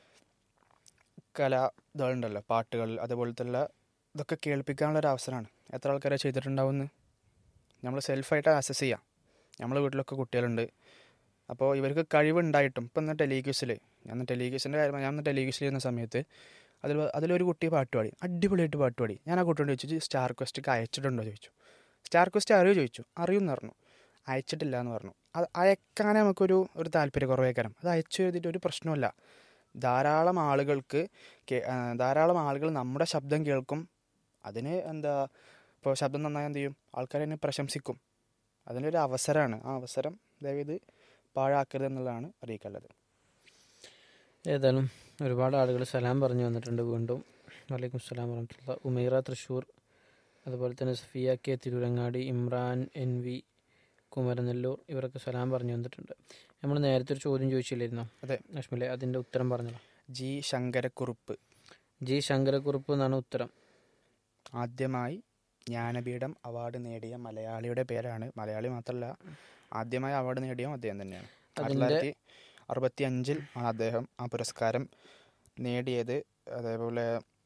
കലാ ഇതുണ്ടല്ലോ പാട്ടുകൾ അതുപോലത്തെ ഉള്ള ഇതൊക്കെ കേൾപ്പിക്കാനുള്ള ഒരു അവസരമാണ് എത്ര ആൾക്കാരെ ചെയ്തിട്ടുണ്ടാവുമെന്ന് നമ്മൾ സെൽഫായിട്ട് അസസ് ചെയ്യാം നമ്മളെ വീട്ടിലൊക്കെ കുട്ടികളുണ്ട് അപ്പോൾ ഇവർക്ക് കഴിവുണ്ടായിട്ടും ഇപ്പം ഇന്ന് ടെലിഗ്യൂസിൽ ഞാൻ ടെലിഗ്യൂസിൻ്റെ കാര്യം ഞാൻ ടെലിഗ്യൂസിൽ ചെയ്യുന്ന സമയത്ത് അതിൽ അതിലൊരു കുട്ടി പാട്ട് പാടി അടിപൊളിയായിട്ട് പാട്ട് പാടി ഞാൻ ആ കുട്ടിയോട് ചോദിച്ചു സ്റ്റാർ ക്വസ്റ്റ്ക്ക് അയച്ചിട്ടുണ്ടോ ചോദിച്ചു സ്റ്റാർ ക്വസ്റ്റ് അറിയോ ചോദിച്ചു അറിയുമെന്ന് പറഞ്ഞു അയച്ചിട്ടില്ല എന്ന് പറഞ്ഞു അത് അയക്കാൻ നമുക്കൊരു ഒരു താല്പര്യക്കുറവേക്കാരം അത് അയച്ചു എഴുതിയിട്ട് ഒരു പ്രശ്നമല്ല ധാരാളം ആളുകൾക്ക് കേ- ആ, ധാരാളം ആളുകൾ നമ്മുടെ ശബ്ദം കേൾക്കും അതിന് എന്താ ഇപ്പോൾ ശബ്ദം നന്നായി എന്ത് ചെയ്യും ആൾക്കാർ എന്നെ പ്രശംസിക്കും അതിനൊരു അവസരമാണ് ആ അവസരം ദയവേത് പാഴാക്കരുത് എന്നുള്ളതാണ് അറിയിക്കാനുള്ളത് ഏതായാലും ഒരുപാട് ആളുകൾ സലാം പറഞ്ഞു വന്നിട്ടുണ്ട് വീണ്ടും വലൈക്കും സലാം പറഞ്ഞിട്ടുള്ള ഉമൈറ തൃശ്ശൂർ അതുപോലെ തന്നെ Safiya K Tirurangadi Imran N V Kumaranellur ഇവരൊക്കെ സലാം പറഞ്ഞു വന്നിട്ടുണ്ട് നമ്മൾ നേരത്തെ ഒരു ചോദ്യം ചോദിച്ചില്ലായിരുന്നോ അതെ. ലക്ഷ്മിലെ അതിൻ്റെ ഉത്തരം പറഞ്ഞല്ലോ ജി ശങ്കരക്കുറുപ്പ് ജി ശങ്കരക്കുറുപ്പ് എന്നാണ് ഉത്തരം ആദ്യമായി ജ്ഞാനപീഠം അവാർഡ് നേടിയ മലയാളിയുടെ പേരാണ് മലയാളി മാത്രമല്ല ആദ്യമായി അവാർഡ് നേടിയതും അദ്ദേഹം തന്നെയാണ് ആയിരത്തി അതിൻ്റെ തൊള്ളായിരത്തി അറുപത്തി അഞ്ചിൽ ആണ് അദ്ദേഹം ആ പുരസ്കാരം നേടിയത് അതേപോലെ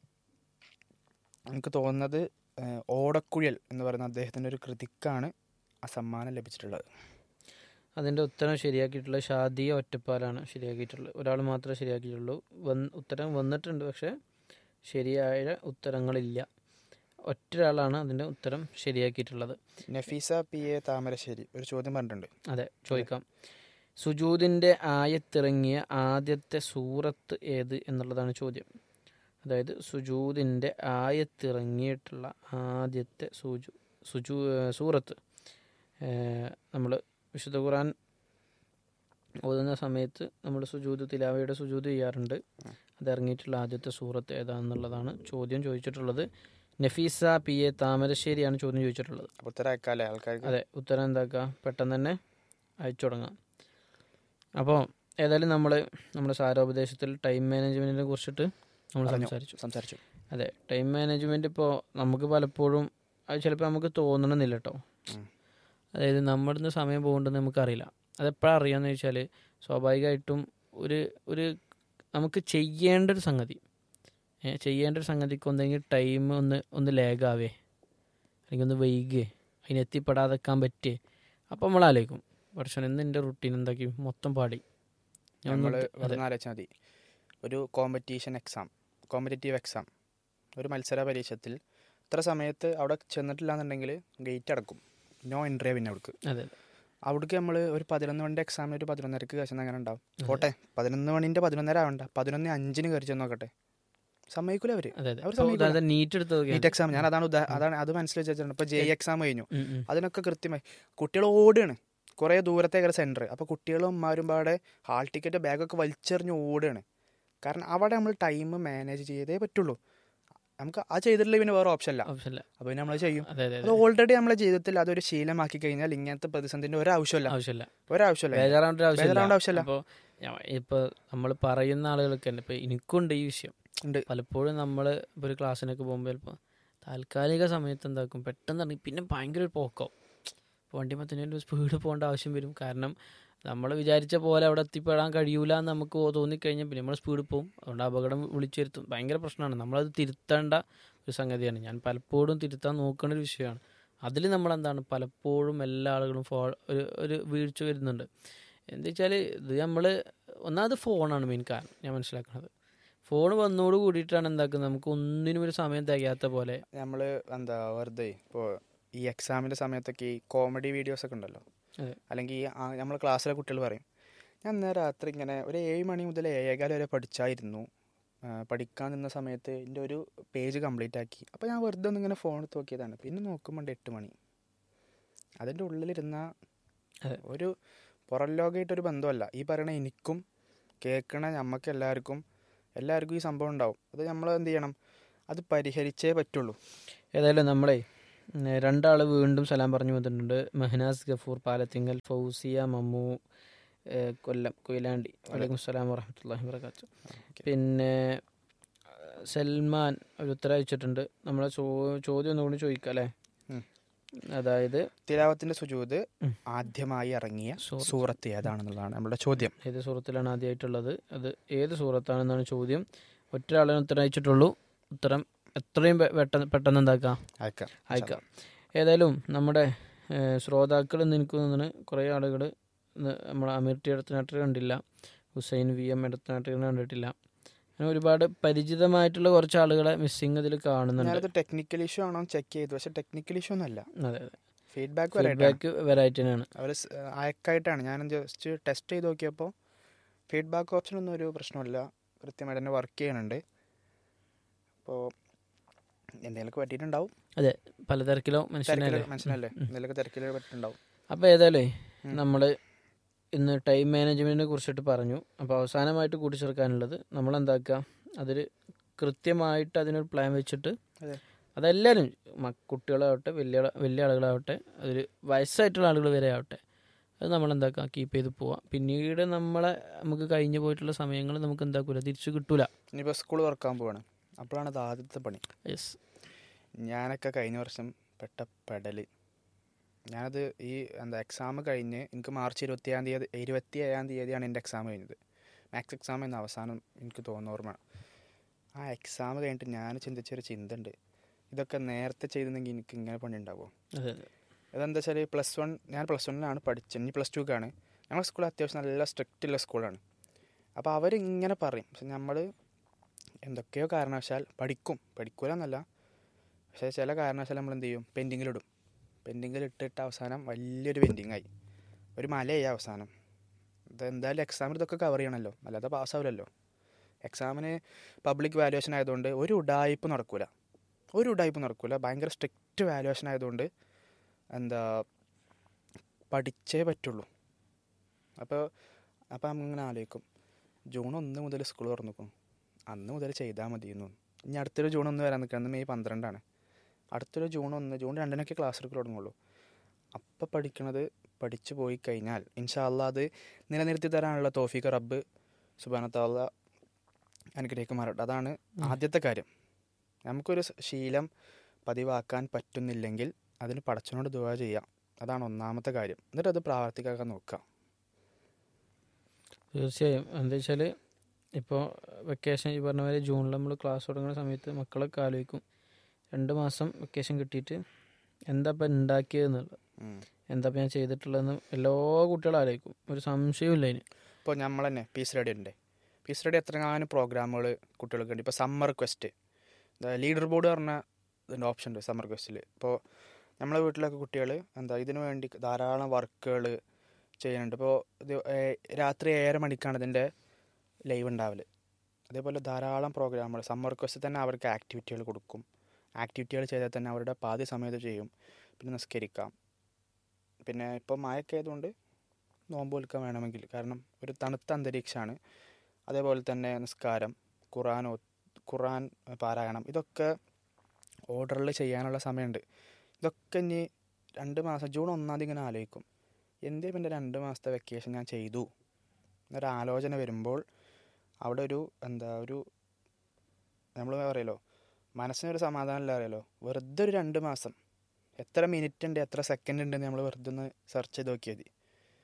എനിക്ക് തോന്നുന്നത് ഏഹ്, ഓടക്കുഴൽ എന്ന് പറയുന്ന അദ്ദേഹത്തിൻ്റെ ഒരു കൃതിക്കാണ് ആ സമ്മാനം ലഭിച്ചിട്ടുള്ളത് അതിൻ്റെ ഉത്തരം ശരിയാക്കിയിട്ടുള്ളത് ഷാദിയ ഒറ്റപ്പാലാണ് ശരിയാക്കിയിട്ടുള്ളത് ഒരാൾ മാത്രമേ ശരിയാക്കിയിട്ടുള്ളൂ വന്ന് ഉത്തരം വന്നിട്ടുണ്ട് പക്ഷേ ശരിയായ ഉത്തരങ്ങളില്ല ഒറ്റൊരാളാണ് അതിൻ്റെ ഉത്തരം ശരിയാക്കിയിട്ടുള്ളത് നഫീസ പി എ താമരശ്ശേരി ഒരു ചോദ്യം പറഞ്ഞിട്ടുണ്ട് അതെ ചോദിക്കാം സുജൂദിൻ്റെ ആയത്തിറങ്ങിയ ആദ്യത്തെ സൂറത്ത് ഏത് എന്നുള്ളതാണ് ചോദ്യം അതായത് സുജൂദിൻ്റെ ആയത്തിറങ്ങിയിട്ടുള്ള ആദ്യത്തെ സുജു സുജു ഏഹ് സൂറത്ത് നമ്മൾ വിശുദ്ധ ഖുർആൻ ഓതുന്ന സമയത്ത് നമ്മൾ സുജൂദ് തിലാവയുടെ സുജൂദ് ചെയ്യാറുണ്ട് അത് ഇറങ്ങിയിട്ടുള്ള ആദ്യത്തെ സൂറത്ത് ഏതാണെന്നുള്ളതാണ് ചോദ്യം ചോദിച്ചിട്ടുള്ളത് നഫീസ പി എ താമരശ്ശേരിയാണ് ചോദ്യം ചോദിച്ചിട്ടുള്ളത് അപ്പോൾ ഉത്തരം അയക്കാല്ലേ ആൾക്കാർക്ക് അതെ ഉത്തരം എന്താക്കുക പെട്ടെന്ന് തന്നെ അയച്ചു തുടങ്ങാം അപ്പോൾ ഏതായാലും നമ്മൾ നമ്മുടെ സാരോപദേശത്തിൽ ടൈം മാനേജ്മെൻറ്റിനെ കുറിച്ചിട്ട് നമ്മൾ പറഞ്ഞു. സംസാരിച്ചു സംസാരിച്ചു അതെ ടൈം മാനേജ്മെൻറ്റ് ഇപ്പോൾ നമുക്ക് പലപ്പോഴും അത് ചിലപ്പോൾ നമുക്ക് തോന്നണമെന്നില്ല കേട്ടോ ഉം. അതായത് നമ്മുടെ ഇന്ന് സമയം പോകുന്നുണ്ടെന്ന് നമുക്കറിയില്ല അതെപ്പോഴാണ് അറിയാമെന്ന് വെച്ചാൽ സ്വാഭാവികമായിട്ടും ഒരു ഒരു നമുക്ക് ചെയ്യേണ്ട ഒരു സംഗതി ഏ, ചെയ്യേണ്ട ഒരു സംഗതിക്ക് ഒന്നെങ്കിൽ ടൈം ഒന്ന് ഒന്ന് ലാഗാവേ അല്ലെങ്കിൽ ഒന്ന് വൈകേ അതിന് എത്തിപ്പെടാതെക്കാൻ പറ്റേ അപ്പം നമ്മൾ ആലോചിക്കും പക്ഷേ ഇന്ന് എൻ്റെ റുട്ടീൻ എന്താക്കി മൊത്തം പാടി ഞാൻ ഒന്ന് നമ്മൾ അതെ. വെറുതെ ആലോചിച്ചാൽ മതി ഒരു കോമ്പറ്റീഷൻ എക്സാം കോമ്പറ്റേറ്റീവ് എക്സാം ഒരു മത്സര പരീക്ഷത്തിൽ ഇത്ര സമയത്ത് അവിടെ ചെന്നിട്ടില്ല എന്നുണ്ടെങ്കിൽ ഗേറ്റ് അടക്കും നോ എൻട്രി പിന്നെ അവിടേക്ക് അതെ അവിടേക്ക് നമ്മൾ ഒരു പതിനൊന്ന് മണിൻ്റെ എക്സാമിന് ഒരു പതിനൊന്നരക്ക് കഴിച്ചെന്ന് അങ്ങനെ ഉണ്ടാവും അതെ. പോട്ടെ പതിനൊന്ന് മണിൻ്റെ പതിനൊന്നര ആവണ്ട പതിനൊന്ന് അഞ്ചിന് കയറി ചെന്ന് നോക്കട്ടെ സമ്മതിക്കൂല അവർ അതെ അതെ അവർ ഇപ്പോൾ സമ്മതിക്കൂല. ഉദാഹരണത്തിന് നീറ്റ് എടുത്തത് നീറ്റ് എക്സാം ഞാൻ അതാണ് ഉദാ- അതാണ് അത് മനസ്സിൽ വെച്ചിട്ടുണ്ട് ഇപ്പോൾ ജെ എക്സാം കഴിഞ്ഞു ഉം, ഉം. അതിനൊക്കെ കൃത്യമായി കുട്ടികൾ ഓടുകയാണ് കുറേ ദൂരത്തേക്ക് സെൻറ്റർ അപ്പോൾ കുട്ടികളും അമ്മമാരും പാടെ ഹാൾ ടിക്കറ്റ് ബാഗൊക്കെ വലിച്ചെറിഞ്ഞ് ഓടുകയാണ് കാരണം അവിടെ നമ്മൾ ടൈം മാനേജ് ചെയ്തേ പറ്റുള്ളൂ നമുക്ക് ആ ചെയ്തിട്ടില്ല പിന്നെ വേറെ ഓപ്ഷൻ ഇല്ല ആവശ്യമില്ല അപ്പോൾ പിന്നെ നമ്മൾ ചെയ്യും അതെ അതെ അത് അതെ ഓൾറെഡി നമ്മളെ ജീവിതത്തിൽ അതൊരു ശീലമാക്കി കഴിഞ്ഞാൽ ഇങ്ങനത്തെ പ്രതിസന്ധിൻ്റെ ഒരാവശ്യമില്ല ആവശ്യമില്ല ഒരാവശ്യമില്ല ബേജാറാവേണ്ട ഒരു ബേജാറാവേണ്ട ആവശ്യമില്ല ആവശ്യമില്ല. അപ്പോൾ ഇപ്പോൾ നമ്മൾ പറയുന്ന ആളുകൾക്ക് തന്നെ ഇപ്പോൾ എനിക്കുണ്ട് ഈ വിഷയം ഉണ്ട് പലപ്പോഴും നമ്മൾ ഇപ്പോൾ ഒരു ക്ലാസ്സിനൊക്കെ പോകുമ്പോൾ ചിലപ്പോൾ താൽക്കാലിക സമയത്ത് എന്താക്കും പെട്ടെന്ന് ഇറങ്ങി പിന്നെ ഭയങ്കര ഒരു പോക്കാവും ഇപ്പോൾ വണ്ടി മത്തിന് സ്പീഡ് പോകേണ്ട ആവശ്യം വരും കാരണം നമ്മൾ വിചാരിച്ച പോലെ അവിടെ എത്തിപ്പെടാൻ കഴിയൂല എന്ന് നമുക്ക് തോന്നിക്കഴിഞ്ഞാൽ പിന്നെ നമ്മൾ സ്പീഡ് പോകും അതുകൊണ്ട് അപകടം വിളിച്ചു വരുത്തും ഭയങ്കര പ്രശ്നമാണ് നമ്മളത് തിരുത്തേണ്ട ഒരു സംഗതിയാണ് ഞാൻ പലപ്പോഴും തിരുത്താൻ നോക്കുന്ന ഒരു വിഷയമാണ് അതിൽ നമ്മളെന്താണ് പലപ്പോഴും എല്ലാ ആളുകളും ഫോ ഒരു ഒരു വീഴ്ച വരുന്നുണ്ട് എന്താ വെച്ചാൽ ഇത് നമ്മൾ ഒന്നാമത് ഫോണാണ് മെയിൻ കാരണം ഞാൻ മനസ്സിലാക്കുന്നത് ഫോൺ വന്നോട് കൂടിയിട്ടാണ് എന്താക്കുന്നത് നമുക്ക് ഒന്നിനും ഒരു സമയം തികയാത്ത പോലെ നമ്മൾ എന്താ വെറുതെ ഇപ്പോൾ ഈ എക്സാമിൻ്റെ സമയത്തൊക്കെ ഈ കോമഡി വീഡിയോസ് ഒക്കെ ഉണ്ടല്ലോ അതെ. അല്ലെങ്കിൽ നമ്മൾ ക്ലാസ്സിലെ കുട്ടികൾ പറയും ഞാൻ ഇന്നലെ രാത്രി ഇങ്ങനെ ഒരു ഏഴ് മണി മുതൽ ഏഴേകാലം വരെ പഠിച്ചായിരുന്നു ആ, പഠിക്കാൻ നിന്ന സമയത്ത് എൻ്റെ ഒരു പേജ് കംപ്ലീറ്റ് ആക്കി അപ്പോൾ ഞാൻ വെറുതെ ഒന്ന് ഇങ്ങനെ ഫോൺ എടുത്ത് നോക്കിയതാണ് പിന്നെ നോക്കുമ്പോൾ എട്ട് മണി അതിൻ്റെ ഉള്ളിലിരുന്ന അതെ. ഒരു പുറം ലോകമായിട്ടൊരു ബന്ധമല്ല ഈ പറയണ എനിക്കും കേൾക്കണ നമുക്ക് എല്ലാവർക്കും എല്ലാവർക്കും ഈ സംഭവം ഉണ്ടാവും അത് നമ്മൾ എന്ത് ചെയ്യണം അത് പരിഹരിച്ചേ പറ്റുള്ളൂ ഏതായാലും നമ്മളെ രണ്ടാൾ വീണ്ടും സലാം പറഞ്ഞു വന്നിട്ടുണ്ട് മെഹനാസ് ഗഫൂർ പാലത്തിങ്കൽ ഫൗസിയ മമ്മു ഏഹ് കൊല്ലം കൊയിലാണ്ടി വലൈക്കും സ്സലാം വറഹമത്തല്ലാഹി വർക്കാത്തു ഓക്കെ. പിന്നെ ആ, സൽമാൻ ഒരു ഉത്തരം അയച്ചിട്ടുണ്ട് നമ്മളെ ചോ ചോദ്യം ഒന്നുകൂടി ചോദിക്കാം അല്ലേ ഉം. അതായത് തിലാവത്തിന്റെ സുജൂത് ഉം. ആദ്യമായി ഇറങ്ങിയ സൂറത്ത്. സൂറത്ത് ഏതാണെന്നുള്ളതാണ് നമ്മുടെ ചോദ്യം ഏത് സൂറത്തിലാണ് ആദ്യമായിട്ടുള്ളത് അത് ഏത് സൂറത്താണെന്നാണ് ചോദ്യം ഒറ്റ ആളിന് ഉത്തരം അയച്ചിട്ടുള്ളൂ ഉത്തരം എത്രയും പെ- പെട്ടെന്ന് പെട്ടെന്ന് എന്താക്കാം അയക്കാം അയക്കാം ഏതായാലും നമ്മുടെ ശ്രോതാക്കൾ ഇന്ന് എനിക്ക് തോന്നുന്നു കുറേ ആളുകൾ നമ്മളെ അമീർ ടി ഇടത്തനാട്ടിൽ കണ്ടില്ല ഹുസൈൻ വി എം ഇടത്തനാട്ടിൽ കണ്ടിട്ടില്ല അങ്ങനെ ഒരുപാട് പരിചിതമായിട്ടുള്ള കുറച്ച് ആളുകളെ മിസ്സിങ് ഇതിൽ കാണുന്നുണ്ട് ഞാനത് ടെക്നിക്കൽ ഇഷ്യൂ ആണോ ചെക്ക് ചെയ്തു പക്ഷെ ടെക്നിക്കൽ ഇഷ്യൂ ഒന്നല്ല അതെ അതെ ഫീഡ്ബാക്ക് വരായിട്ടാണ് ഫീഡ്ബാക്ക് വെറൈറ്റി തന്നെയാണ് അവർ അയക്കായിട്ടാണ് ഞാൻ ജസ്റ്റ് ടെസ്റ്റ് ചെയ്ത് നോക്കിയപ്പോൾ ഫീഡ്ബാക്ക് ഓപ്ഷൻ ഒന്നും ഒരു പ്രശ്നമില്ല കൃത്യമായിട്ട് തന്നെ വർക്ക് ചെയ്യുന്നുണ്ട് അപ്പോൾ എന്തെങ്കിലുമൊക്കെ പറ്റിയിട്ടുണ്ടാവും പലതരക്കിലോ മനുഷ്യനല്ലേ തിരക്കിൽ മനസ്സിലല്ലേ എന്തെങ്കിലുമൊക്കെ തിരക്കിൽ പറ്റിയിട്ടുണ്ടാവും അപ്പോൾ ഏതായാലേ ഉം. നമ്മൾ ഇന്ന് ടൈം മാനേജ്മെൻറ്റിനെ കുറിച്ചിട്ട് പറഞ്ഞു അപ്പോൾ അവസാനമായിട്ട് കൂട്ടിച്ചേർക്കാനുള്ളത് നമ്മൾ എന്താക്കുക അതിൽ കൃത്യമായിട്ട് അതിനൊരു പ്ലാൻ വെച്ചിട്ട് അതെ. അതെല്ലാവരും മ- കുട്ടികളാവട്ടെ വലിയ ആള- വലിയ ആളുകളാവട്ടെ അതിൽ വയസ്സായിട്ടുള്ള ആളുകൾ വരെ ആവട്ടെ അത് നമ്മൾ എന്താക്കുക കീപ്പ് ചെയ്ത് പോവാം പിന്നീട് നമ്മളെ നമുക്ക് കഴിഞ്ഞു പോയിട്ടുള്ള സമയങ്ങൾ നമുക്ക് എന്താക്കൂല തിരിച്ചു കിട്ടൂല ഇനിയിപ്പോൾ സ്കൂൾ തുറക്കാൻ പോവാണ് അപ്പോഴാണ് അത് ആദ്യത്തെ പണി യെസ് ഞാനൊക്കെ കഴിഞ്ഞ വർഷം പെട്ട പെടൽ ഞാനത് ഈ എന്താ എക്സാം കഴിഞ്ഞ് എനിക്ക് മാർച്ച് ഇരുപത്തിയാം തീയതി ഇരുപത്തി ഏഴാം തീയതിയാണ് എൻ്റെ എക്സാം കഴിഞ്ഞത് മാത്സ് എക്സാം എന്ന അവസാനം എനിക്ക് തോന്നുന്ന ഓർമ്മ ആ എക്സാം കഴിഞ്ഞിട്ട് ഞാൻ ചിന്തിച്ചൊരു ചിന്ത ഉണ്ട് ഇതൊക്കെ നേരത്തെ ചെയ്തിരുന്നെങ്കിൽ എനിക്ക് ഇങ്ങനെ പണി ഉണ്ടാവുമോ അതെ അതെ അതെന്താ വെച്ചാൽ പ്ലസ് വൺ ഞാൻ പ്ലസ് വണ്ണിലാണ് പഠിച്ചത് ഇനി പ്ലസ് ടുക്കാണ് ഞങ്ങളുടെ സ്കൂൾ അത്യാവശ്യം നല്ല സ്ട്രിക്റ്റ് ഉള്ള സ്കൂളാണ് അപ്പോൾ അവരിങ്ങനെ പറയും പക്ഷെ നമ്മൾ എന്തൊക്കെയോ കാരണവശാൽ പഠിക്കും പഠിക്കൂല എന്നല്ല പക്ഷേ ചില കാരണവശാൽ നമ്മൾ എന്ത് ചെയ്യും പെൻഡിങ്ങിലിടും പെൻഡിങ്ങിൽ ഇട്ടിട്ട് അവസാനം വലിയൊരു പെൻഡിങ്ങായി ഒരു മലയായി അവസാനം ഇത് എന്തായാലും എക്സാമിന് ഇതൊക്കെ കവർ ചെയ്യണമല്ലോ അല്ലാതെ പാസ്സാവില്ലല്ലോ എക്സാമിന് പബ്ലിക് വാല്യുവേഷൻ ആയതുകൊണ്ട് ഒരു ഉടായ്പ് നടക്കൂല ഒരു ഉടായ്പ് നടക്കൂല ഭയങ്കര സ്ട്രിക്റ്റ് വാല്യുവേഷൻ ആയതുകൊണ്ട് എന്താ പഠിച്ചേ പറ്റുള്ളൂ അപ്പോൾ അപ്പോൾ നമ്മളിങ്ങനെ ആലോചിക്കും ജൂൺ ഒന്ന് മുതൽ സ്കൂൾ തുറന്നിക്കും അന്ന് മുതൽ ചെയ്താൽ മതിയെന്നു ഇനി അടുത്തൊരു ജൂൺ ഒന്ന് വരാൻ നിൽക്കുന്നത് മെയ് പന്ത്രണ്ടാണ് അടുത്തൊരു ജൂൺ ഒന്ന് ജൂൺ രണ്ടിനൊക്കെ ക്ലാസ് എടുക്കൽ തുടങ്ങുള്ളൂ അപ്പം പഠിക്കണത് പഠിച്ചു പോയി കഴിഞ്ഞാൽ ഇൻഷാല്ല അത് നിലനിർത്തി തരാനുള്ള തോഫിക്ക് റബ്ബ് സുബാനത്താള്ള അനുഗ്രഹിക്കുമാറട്ടെ അതാണ് ഉം. ആദ്യത്തെ കാര്യം നമുക്കൊരു സ് ശീലം പതിവാക്കാൻ പറ്റുന്നില്ലെങ്കിൽ അതിന് പടച്ചനോട് ദുവാ ചെയ്യാം അതാണ് ഒന്നാമത്തെ കാര്യം എന്നിട്ട് അത് പ്രാവർത്തികമാക്കാൻ നോക്കുക തീർച്ചയായും എന്താ വെച്ചാൽ ഇപ്പോൾ വെക്കേഷൻ ഈ പറഞ്ഞ പോലെ ജൂണിൽ നമ്മൾ ക്ലാസ് തുടങ്ങുന്ന സമയത്ത് മക്കളൊക്കെ ആലോചിക്കും രണ്ട് മാസം വെക്കേഷൻ കിട്ടിയിട്ട് എന്താ ഇപ്പം ഉണ്ടാക്കിയതെന്നുള്ളത് എന്താ ഇപ്പം ഞാൻ ചെയ്തിട്ടുള്ളതെന്ന് എല്ലാ കുട്ടികളും ആലോചിക്കും ഒരു സംശയവും ഇല്ല അതിന് ഇപ്പോൾ നമ്മൾ തന്നെ പീസ് റെഡി ഉണ്ട് പീസ് റെഡി എത്രങ്ങാനും പ്രോഗ്രാമുകൾ കുട്ടികൾക്ക് ഉണ്ട് ഇപ്പോൾ സമ്മർ ക്വസ്റ്റ് ലീഡർ ബോർഡ് പറഞ്ഞ ഇതിൻ്റെ ഓപ്ഷൻ ഉണ്ട് സമ്മർ ക്വസ്റ്റിൽ ഇപ്പോൾ നമ്മളെ വീട്ടിലൊക്കെ കുട്ടികൾ എന്താ ഇതിനു വേണ്ടി ധാരാളം വർക്കുകൾ ചെയ്യുന്നുണ്ട് ഇപ്പോൾ ഇത് ഏ- രാത്രി ഏഴര മണിക്കാണ് ഇതിൻ്റെ ലൈവ് ഉണ്ടാവൽ അതേപോലെ ധാരാളം പ്രോഗ്രാമുകൾ സമ്മർ ക്വസ്റ്റ് തന്നെ അവർക്ക് ആക്ടിവിറ്റികൾ കൊടുക്കും ആക്ടിവിറ്റികൾ ചെയ്താൽ തന്നെ അവരുടെ പാതി സമയത്ത് ചെയ്യും പിന്നെ നിസ്കരിക്കാം പിന്നെ ഇപ്പോൾ മഴയൊക്കെ ആയതുകൊണ്ട് നോമ്പ് വിൽക്കാൻ വേണമെങ്കിൽ കാരണം ഒരു തണുത്ത അന്തരീക്ഷമാണ് അതേപോലെ തന്നെ നിസ്കാരം ഖുറാൻ ഓ- ഖുറാൻ പാരായണം ഇതൊക്കെ ഓർഡറിൽ ചെയ്യാനുള്ള സമയമുണ്ട് ഇതൊക്കെ ഇനി രണ്ട് മാസം ജൂൺ ഒന്നാം തീയതി ഇങ്ങനെ ആലോചിക്കും എന്തേ പിന്നെ രണ്ട് മാസത്തെ വെക്കേഷൻ ഞാൻ ചെയ്തു എന്നൊരു ആലോചന വരുമ്പോൾ അവിടെ ഒരു എന്താ ഒരു നമ്മൾ പറയല്ലോ മനസ്സിനൊരു സമാധാനമില്ല അറിയാലോ വെറുതെ ഒരു രണ്ട് മാസം എത്ര മിനിറ്റ് ഉണ്ട് എത്ര സെക്കൻഡ് ഉണ്ട് നമ്മൾ വെറുതെ ഒന്ന് സെർച്ച് ചെയ്ത് നോക്കിയാൽ മതി